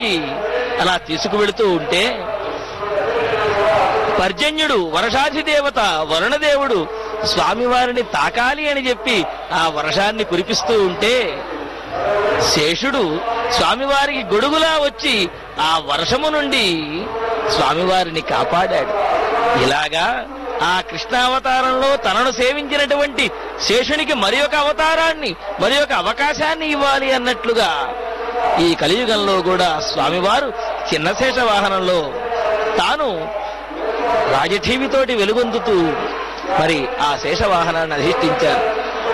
అలా తీసుకువెళుతూ ఉంటే పర్జన్యుడు వర్షాధిదేవత వరుణదేవుడు స్వామివారిని తాకాలి అని చెప్పి ఆ వర్షాన్ని కురిపిస్తూ ఉంటే శేషుడు స్వామివారికి గొడుగులా వచ్చి ఆ వర్షము నుండి స్వామివారిని కాపాడాడు ఇలాగా ఆ కృష్ణావతారంలో తనను సేవించినటువంటి శేషునికి మరి ఒక అవతారాన్ని మరి ఒక అవకాశాన్ని ఇవ్వాలి అన్నట్లుగా ఈ కలియుగంలో కూడా స్వామివారు చిన్న శేష వాహనంలో తాను రాజఠీవితోటి వెలుగొందుతూ మరి ఆ శేషవాహనాన్ని అధిష్ఠించారు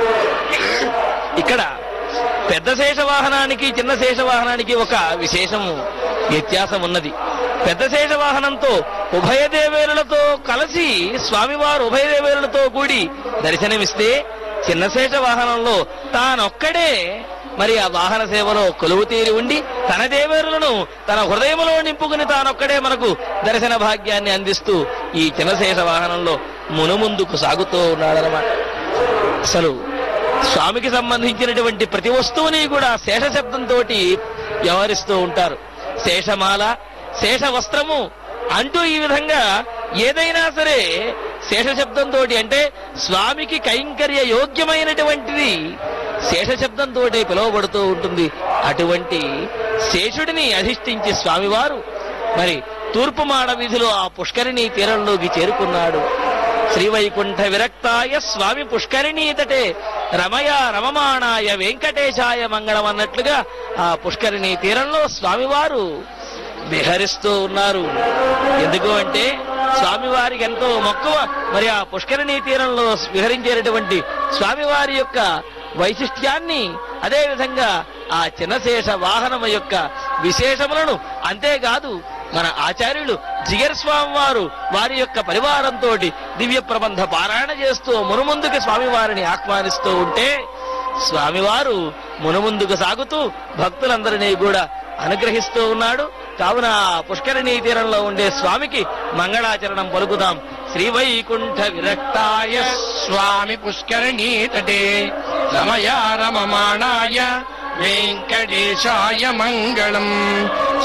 ఇక్కడ పెద్ద శేషవాహనానికి చిన్న శేషవాహనానికి ఒక విశేషము వ్యత్యాసం ఉన్నది పెద్ద శేషవాహనంతో ఉభయ దేవేరులతో కలిసి స్వామివారు ఉభయ దేవేరులతో కూడి దర్శనమిస్తే చిన్న శేష వాహనంలో తానొక్కడే మరి ఆ వాహన సేవలో కొలువు తీరి ఉండి తన దేవేరులను తన హృదయంలో నింపుకుని తానొక్కడే మనకు దర్శన భాగ్యాన్ని అందిస్తూ ఈ చిన్నశేష వాహనంలో మునుముందుకు సాగుతూ ఉన్నాడనమాట అసలు స్వామికి సంబంధించినటువంటి ప్రతి వస్తువుని కూడా శేష శబ్దంతో వ్యవహరిస్తూ ఉంటారు శేషమాల శేష వస్త్రము అంటూ ఈ విధంగా ఏదైనా సరే శేష శబ్దంతో అంటే స్వామికి కైంకర్య యోగ్యమైనటువంటిది శేష శబ్దంతో పిలువబడుతూ ఉంటుంది అటువంటి శేషుడిని అధిష్ఠించి స్వామివారు మరి తూర్పు మాడ వీధిలో ఆ పుష్కరిణి తీరంలోకి చేరుకున్నాడు శ్రీవైకుంఠ విరక్తాయ స్వామి పుష్కరిణీతటే రమయ రమమాణాయ వెంకటేశాయ మంగళం అన్నట్లుగా ఆ పుష్కరిణి తీరంలో స్వామివారు విహరిస్తూ ఉన్నారు ఎందుకు అంటే స్వామివారికి ఎంతో మక్కువ మరి ఆ పుష్కరిణి తీరంలో విహరించేటటువంటి స్వామివారి యొక్క వైశిష్ట్యాన్ని అదే విధంగా ఆ చిన్నశేష వాహనము యొక్క విశేషములను అంతేకాదు మన ఆచార్యులు జిగర్ స్వామి వారు వారి యొక్క పరివారంతో దివ్య ప్రబంధ పారాయణ చేస్తూ మునుముందుకు స్వామివారిని ఆహ్వానిస్తూ ఉంటే స్వామివారు మునుముందుకు సాగుతూ భక్తులందరినీ కూడా అనుగ్రహిస్తూ ఉన్నాడు కావున ఆ పుష్కరిణీ తీరంలో ఉండే స్వామికి మంగళాచరణం పలుకుదాం శ్రీవైకుంఠ విరక్తాయ స్వామి పుష్కరిణీ తటే రమయ రమమాణాయ వెంకటేశాయ మంగళం